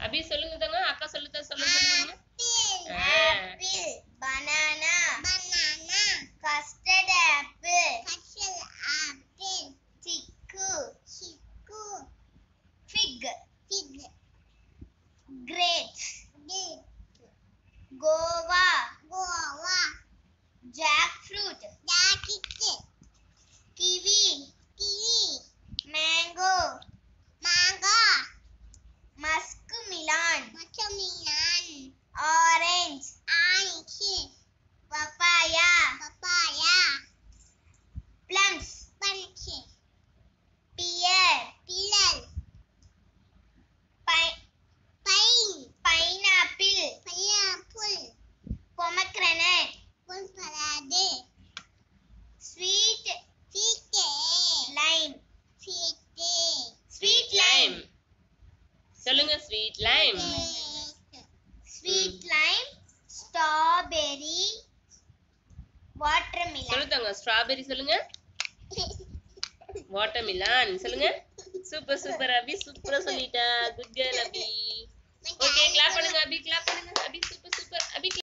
அபி சொல்லுங்க தங்க அக்கா சொல்லுங்க சொல்லுங்க சொல்லுங்க apple banana banana custard apple custard apple chikoo chikoo fig fig grapes guava guava jackfruit ஜாக்கிட் kiwi kiwi mango mango muskmelon muskmelon orange orange papaya papaya plums plums pear pear pine pine pineapple pineapple pomegranate pomegranate sweet sweet lime sweet sweet lime சொல்லுங்க sweet lime sweet lime strawberry watermelon சொல்லுங்க strawberry சொல்லுங்க watermelon சொல்லுங்க super super Abhi சூப்பரா சொல்லிட்டா good girl Abhi okay clap பண்ணுங்க Abhi clap பண்ணுங்க அபி super super அபி